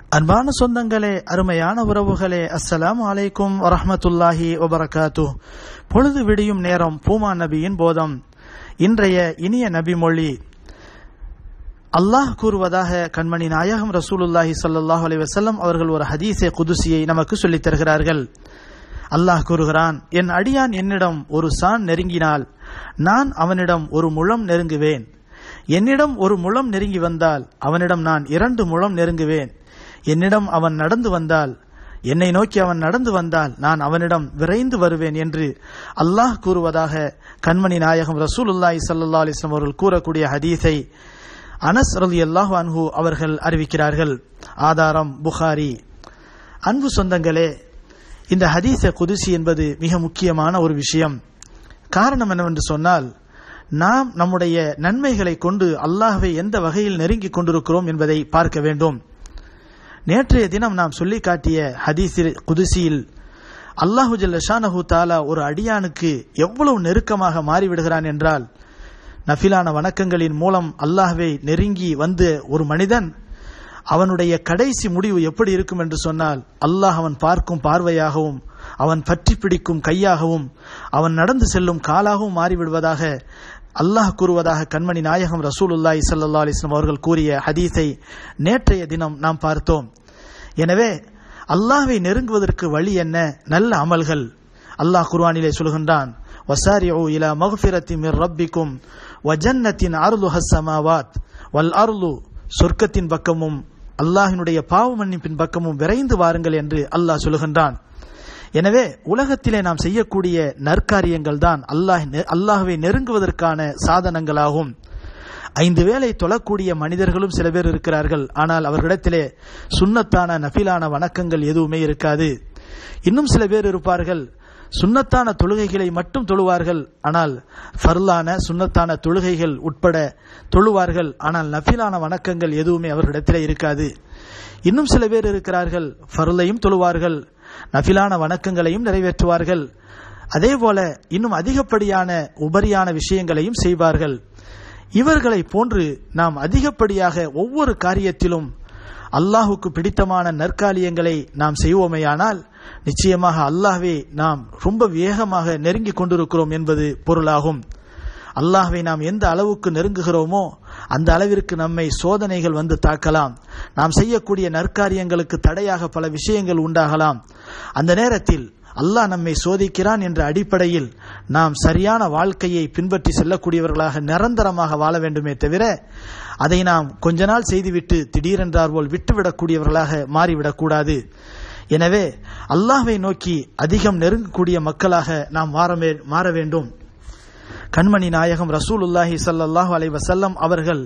அன்பான சொந்தங்களே அருமையான உறவுகளே அஸ்ஸலாமு அலைக்கும் வரஹமத்துல்லாஹி வபரகாத்து பொழுது விடியும் நேரம் பூமா நபியின் போதம் இன்றைய இனிய நபி மொழி அல்லாஹ் கூறுவதாக கண்மணி நாயகம் ரசூலுல்லாஹி ஸல்லல்லாஹு அலைஹி வஸல்லம் அவர்கள் ஒரு ஹதீஸே குதுசியை நமக்கு சொல்லித் தருகிறார்கள் அல்லாஹ் கூறுகிறான் என் அடியான் என்னிடம் ஒரு சான் நெருங்கினால் நான் அவனிடம் ஒரு முழம் நெருங்குவேன் என்னிடம் ஒரு முழம் நெருங்கி வந்தால் அவனிடம் நான் இரண்டு முழம் நெருங்குவேன் என்னிடம் அவன் நடந்து வந்தால் என்னை நோக்கி அவன் நடந்து வந்தால் நான் அவனிடம் விரைந்து வருவேன் என்று அல்லாஹ் கூறுவதாக கண்மணி நாயகம் ரசூலுல்லாஹி ஸல்லல்லாஹு அலைஹி வஸல்லம் அவர்கள் கூறக்கூடிய ஹதீஸை அனஸ் ரலியல்லாஹு அன்ஹு அவர்கள் அறிவிக்கிறார்கள் ஆதாரம் புகாரி அன்பு சொந்தங்களே இந்த ஹதீஸ குதிசி என்பது மிக முக்கியமான ஒரு விஷயம் காரணம் என்னவென்று சொன்னால் நாம் நம்முடைய நன்மைகளை கொண்டு அல்லாஹ்வை எந்த வகையில் நெருங்கிக் கொண்டிருக்கிறோம் என்பதை பார்க்க வேண்டும் நேற்றைய தினம் நாம் சொல்லி காட்டிய ஹதீஸில் குதிசியில் அல்லாஹு ஜல்லஷானஹு தாலா ஒரு அடியானுக்கு எவ்வளவு நெருக்கமாக மாறிவிடுகிறான் என்றால் நஃபிலான வணக்கங்களின் மூலம் அல்லாஹ்வை நெருங்கி வந்து ஒரு மனிதன் அவனுடைய கடைசி முடிவு எப்படி இருக்கும் என்று சொன்னால் அல்லாஹ் அவன் பார்க்கும் பார்வையாகவும் அவன் பற்றி பிடிக்கும் கையாகவும் அவன் நடந்து செல்லும் காலாகவும் மாறிவிடுவதாக அல்லாஹ் கூறுவதாக கண்மணி நாயகம் ரசூலுல்லாஹி ஸல்லல்லாஹு அலைஹி வஸல்லம் அவர்கள் கூறிய ஹதீஸை நேற்றைய தினம் நாம் பார்த்தோம் எனவே அல்லாஹ்வை நெருங்குவதற்கு வழி என்ன நல்ல அமல்கள் அல்லாஹ் குர்ஆனிலே சொல்கின்றான் வசாரிஉ இலா மக்ஃபிரத்தி மிர் ரப்பிக்கும் வஜன்னத்தின் அர்லுஹ ஸமாவாத் வல் அர்லு சொர்க்கத்தின் பக்கமும் அல்லாஹினுடைய பாவ மன்னிப்பின் பக்கமும் விரைந்து வாருங்கள் என்று அல்லாஹ் சொல்கின்றான் எனவே உலகத்திலே நாம் செய்யக்கூடிய நற்காரியங்கள் தான் அல்லாஹ் அல்லாஹுவை நெருங்குவதற்கான சாதனங்களாகும் ஐந்து வேளை தொழக்கூடிய மனிதர்களும் சில பேர் இருக்கிறார்கள் ஆனால் அவர்களிடத்திலே சுண்ணத்தான நஃபிலான வணக்கங்கள் எதுவுமே இருக்காது இன்னும் சில பேர் இருப்பார்கள் சுண்ணத்தான தொழுகைகளை மட்டும் தொழுவார்கள் ஆனால் ஃபர்லான சுண்ணத்தான தொழுகைகள் உட்பட தொழுவார்கள் ஆனால் நஃபிலான வணக்கங்கள் எதுவுமே அவர்களிடத்திலே இருக்காது இன்னும் சில பேர் இருக்கிறார்கள் ஃபர்லையும் தொழுவார்கள் நஃபிலான வணக்கங்களையும் நிறைவேற்றுவார்கள் அதே போல இன்னும் அதிகப்படியான உபரியான விஷயங்களையும் செய்வார்கள் இவர்களை போன்று நாம் அதிகப்படியாக ஒவ்வொரு காரியத்திலும் அல்லாஹுக்கு பிடித்தமான நற்காலியங்களை நாம் செய்வோமேயானால் நிச்சயமாக அல்லாஹ்வை நாம் ரொம்ப வேகமாக நெருங்கிக் கொண்டிருக்கிறோம் என்பது பொருளாகும் அல்லாஹ்வை நாம் எந்த அளவுக்கு நெருங்குகிறோமோ அந்த அளவிற்கு நம்மை சோதனைகள் வந்து தாக்கலாம் நாம் செய்யக்கூடிய நற்காரியங்களுக்கு தடையாக பல விஷயங்கள் உண்டாகலாம் அந்த நேரத்தில் அல்லாஹ் நம்மை சோதிக்கிறான் என்ற அடிப்படையில் நாம் சரியான வாழ்க்கையை பின்பற்றி செல்லக்கூடியவர்களாக நிரந்தரமாக வாழ வேண்டுமே தவிர அதை நாம் கொஞ்ச நாள் செய்துவிட்டு திடீரென்றார் போல் விட்டுவிடக்கூடியவர்களாக மாறிவிடக்கூடாது எனவே அல்லாஹ்வை நோக்கி அதிகம் நெருங்கக்கூடிய மக்களாக நாம் மாற வேண்டும் கண்மணி நாயகம் ரசூலுல்லாஹி சல்லாஹூ அலை வசல்லம் அவர்கள்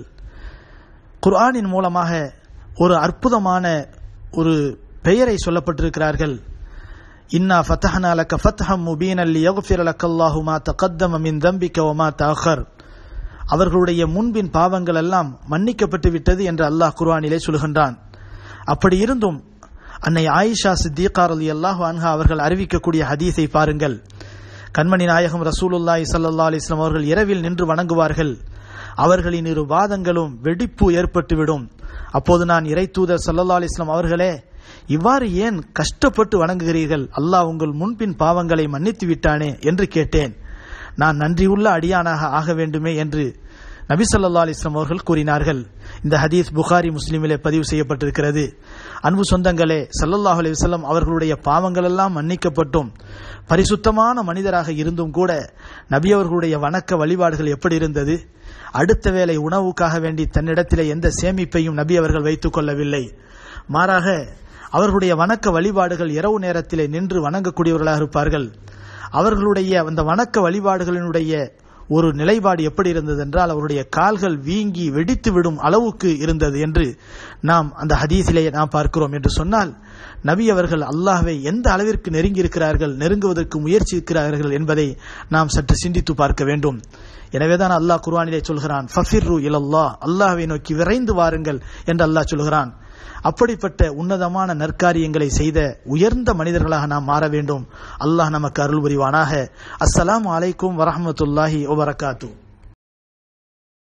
குர்ஆனின் மூலமாக ஒரு அற்புதமான ஒரு பெயரை சொல்லப்பட்டிருக்கிறார்கள் இன்னா ஃபத்தஹனா லக்க ஃபத்ஹம் முபீனன் லியக்ஃபிர லக்கல்லாஹு மா தகத்தம மின் தம்பிக்க வமா தஅഖர் அவர்களுடைய முன்பின் பாவங்கள் எல்லாம் மன்னிக்கப்பட்டு விட்டது என்று அல்லாஹ் குர்ஆனிலே சொல்கின்றான் அப்படி இருந்தும் அன்னை ஆயிஷா சித்திகா ரலியல்லாஹு அன்ஹா அவர்கள் அறிவிக்கக்கூடிய ஹதீஸை பாருங்கள் கண்மணி நாயகம் ரசூலுல்லாஹி ஸல்லல்லாஹு அலைஹி வஸல்லம் அவர்கள் இரவில் நின்று வணங்குவார்கள் அவர்களின் இரு வாதங்களும் வெடிப்பு ஏற்பட்டுவிடும் அப்போது நான் இறை தூதர் சல்லல்லா அலிஸ்லாம் அவர்களே இவ்வாறு ஏன் கஷ்டப்பட்டு வணங்குகிறீர்கள் அல்லாஹ் உங்கள் முன்பின் பாவங்களை மன்னித்து விட்டானே என்று கேட்டேன் நான் நன்றியுள்ள அடியானாக ஆக வேண்டுமே என்று நபி சொல்லா அலிஸ்லாம் அவர்கள் கூறினார்கள் இந்த ஹதீஸ் புகாரி முஸ்லீமிலே பதிவு செய்யப்பட்டிருக்கிறது அன்பு சொந்தங்களே சல்லல்லாஹு அலி வல்லம் அவர்களுடைய பாவங்கள் எல்லாம் மன்னிக்கப்பட்டும் பரிசுத்தமான மனிதராக இருந்தும் கூட நபி அவர்களுடைய வணக்க வழிபாடுகள் எப்படி இருந்தது அடுத்த வேளை உணவுக்காக வேண்டி தன்னிடத்திலே எந்த சேமிப்பையும் நபி அவர்கள் வைத்துக் கொள்ளவில்லை மாறாக அவர்களுடைய வணக்க வழிபாடுகள் இரவு நேரத்திலே நின்று வணங்கக்கூடியவர்களாக இருப்பார்கள் அவர்களுடைய அந்த வணக்க வழிபாடுகளினுடைய ஒரு நிலைப்பாடு எப்படி இருந்தது என்றால் அவருடைய கால்கள் வீங்கி வெடித்து விடும் அளவுக்கு இருந்தது என்று நாம் அந்த ஹதீஸிலே நாம் பார்க்கிறோம் என்று சொன்னால் நபி அவர்கள் அல்லாஹ்வை எந்த அளவிற்கு நெருங்கி இருக்கிறார்கள் நெருங்குவதற்கு முயற்சிக்கிறார்கள் என்பதை நாம் சற்று சிந்தித்து பார்க்க வேண்டும் எனவேதான் அல்லாஹ் குர்ஆனிலே சொல்கிறான் ஃபஃபிர்ரு இலல்லாஹ் அல்லாஹ்வை நோக்கி விரைந்து வாருங்கள் என்று அல்லாஹ் சொல்கிறான் அப்படிப்பட்ட உன்னதமான நற்காரியங்களை செய்த உயர்ந்த மனிதர்களாக நாம் மாற வேண்டும் அல்லாஹ் நமக்கு அருள் புரிவானாக அஸ்ஸலாமு அலைக்கும் வரஹமத்துல்லாஹி வபரகாத்து